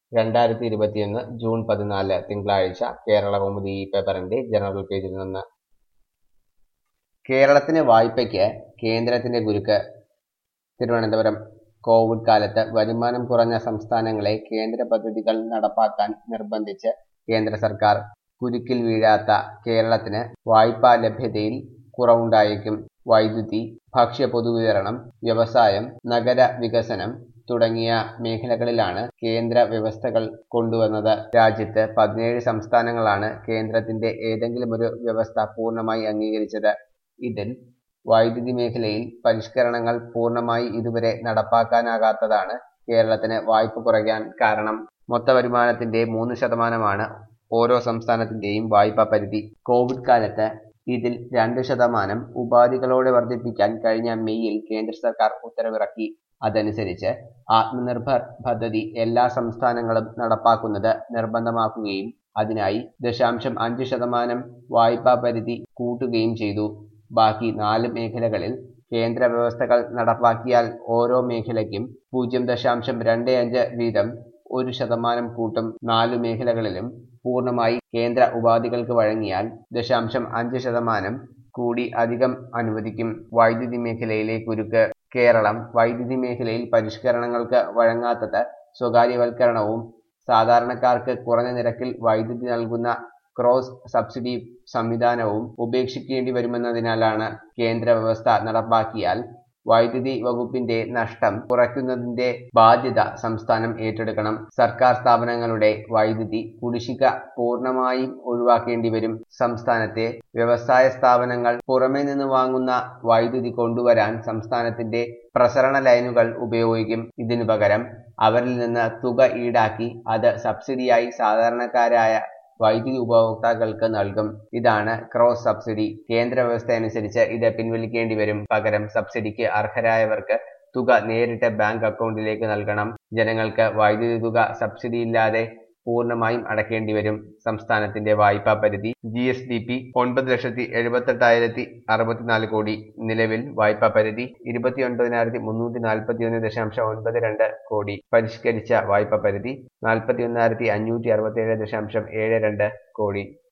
രണ്ടായിരത്തി ഇരുപത്തിയൊന്ന് ജൂൺ പതിനാല് തിങ്കളാഴ്ച കേരള കൗമുദി ഈ പേപ്പറിന്റെ ജനറൽ പേജിൽ നിന്ന് കേരളത്തിന് വായ്പയ്ക്ക് കേന്ദ്രത്തിന്റെ കുരുക്ക് തിരുവനന്തപുരം കോവിഡ് കാലത്ത് വരുമാനം കുറഞ്ഞ സംസ്ഥാനങ്ങളെ കേന്ദ്ര പദ്ധതികൾ നടപ്പാക്കാൻ നിർബന്ധിച്ച് കേന്ദ്ര സർക്കാർ കുരുക്കിൽ വീഴാത്ത കേരളത്തിന് വായ്പാ ലഭ്യതയിൽ കുറവുണ്ടായേക്കും വൈദ്യുതി ഭക്ഷ്യ പൊതുവിതരണം വ്യവസായം നഗര വികസനം തുടങ്ങിയ മേഖലകളിലാണ് കേന്ദ്ര വ്യവസ്ഥകൾ കൊണ്ടുവന്നത് രാജ്യത്ത് പതിനേഴ് സംസ്ഥാനങ്ങളാണ് കേന്ദ്രത്തിന്റെ ഏതെങ്കിലും ഒരു വ്യവസ്ഥ പൂർണ്ണമായി അംഗീകരിച്ചത് ഇതിൽ വൈദ്യുതി മേഖലയിൽ പരിഷ്കരണങ്ങൾ പൂർണ്ണമായി ഇതുവരെ നടപ്പാക്കാനാകാത്തതാണ് കേരളത്തിന് വായ്പ കുറയ്ക്കാൻ കാരണം മൊത്ത വരുമാനത്തിന്റെ മൂന്ന് ശതമാനമാണ് ഓരോ സംസ്ഥാനത്തിന്റെയും വായ്പാ പരിധി കോവിഡ് കാലത്ത് ഇതിൽ രണ്ട് ശതമാനം ഉപാധികളോടെ വർദ്ധിപ്പിക്കാൻ കഴിഞ്ഞ മെയ്യിൽ കേന്ദ്ര സർക്കാർ ഉത്തരവിറക്കി അതനുസരിച്ച് ആത്മനിർഭർ പദ്ധതി എല്ലാ സംസ്ഥാനങ്ങളും നടപ്പാക്കുന്നത് നിർബന്ധമാക്കുകയും അതിനായി ദശാംശം അഞ്ച് ശതമാനം വായ്പാ പരിധി കൂട്ടുകയും ചെയ്തു ബാക്കി നാല് മേഖലകളിൽ കേന്ദ്ര വ്യവസ്ഥകൾ നടപ്പാക്കിയാൽ ഓരോ മേഖലയ്ക്കും പൂജ്യം ദശാംശം രണ്ട് അഞ്ച് വീതം ഒരു ശതമാനം കൂട്ടും നാലു മേഖലകളിലും പൂർണ്ണമായി കേന്ദ്ര ഉപാധികൾക്ക് വഴങ്ങിയാൽ ദശാംശം അഞ്ച് ശതമാനം കൂടി അധികം അനുവദിക്കും വൈദ്യുതി മേഖലയിലെ കുരുക്ക് കേരളം വൈദ്യുതി മേഖലയിൽ പരിഷ്കരണങ്ങൾക്ക് വഴങ്ങാത്തത് സ്വകാര്യവൽക്കരണവും സാധാരണക്കാർക്ക് കുറഞ്ഞ നിരക്കിൽ വൈദ്യുതി നൽകുന്ന ക്രോസ് സബ്സിഡി സംവിധാനവും ഉപേക്ഷിക്കേണ്ടി വരുമെന്നതിനാലാണ് കേന്ദ്ര വ്യവസ്ഥ നടപ്പാക്കിയാൽ വൈദ്യുതി വകുപ്പിന്റെ നഷ്ടം കുറയ്ക്കുന്നതിന്റെ ബാധ്യത സംസ്ഥാനം ഏറ്റെടുക്കണം സർക്കാർ സ്ഥാപനങ്ങളുടെ വൈദ്യുതി കുടിശ്ശിക പൂർണ്ണമായും ഒഴിവാക്കേണ്ടി വരും സംസ്ഥാനത്തെ വ്യവസായ സ്ഥാപനങ്ങൾ പുറമേ നിന്ന് വാങ്ങുന്ന വൈദ്യുതി കൊണ്ടുവരാൻ സംസ്ഥാനത്തിന്റെ പ്രസരണ ലൈനുകൾ ഉപയോഗിക്കും ഇതിനു പകരം അവരിൽ നിന്ന് തുക ഈടാക്കി അത് സബ്സിഡിയായി സാധാരണക്കാരായ വൈദ്യുതി ഉപഭോക്താക്കൾക്ക് നൽകും ഇതാണ് ക്രോസ് സബ്സിഡി കേന്ദ്ര വ്യവസ്ഥ അനുസരിച്ച് ഇത് പിൻവലിക്കേണ്ടി വരും പകരം സബ്സിഡിക്ക് അർഹരായവർക്ക് തുക നേരിട്ട് ബാങ്ക് അക്കൗണ്ടിലേക്ക് നൽകണം ജനങ്ങൾക്ക് വൈദ്യുതി തുക സബ്സിഡിയില്ലാതെ പൂർണ്ണമായും അടയ്ക്കേണ്ടി വരും സംസ്ഥാനത്തിന്റെ വായ്പാ പരിധി ജി എസ് ഡി പി ഒൻപത് ലക്ഷത്തി എഴുപത്തെട്ടായിരത്തി അറുപത്തിനാല് കോടി നിലവിൽ വായ്പാ പരിധി ഇരുപത്തി ഒൻപതിനായിരത്തി മുന്നൂറ്റി നാൽപ്പത്തി ഒന്ന് ദശാംശം ഒൻപത് രണ്ട് കോടി പരിഷ്കരിച്ച വായ്പാ പരിധി നാൽപ്പത്തി ഒന്നായിരത്തി അഞ്ഞൂറ്റി അറുപത്തി ഏഴ് ദശാംശം ഏഴ് രണ്ട് കോടി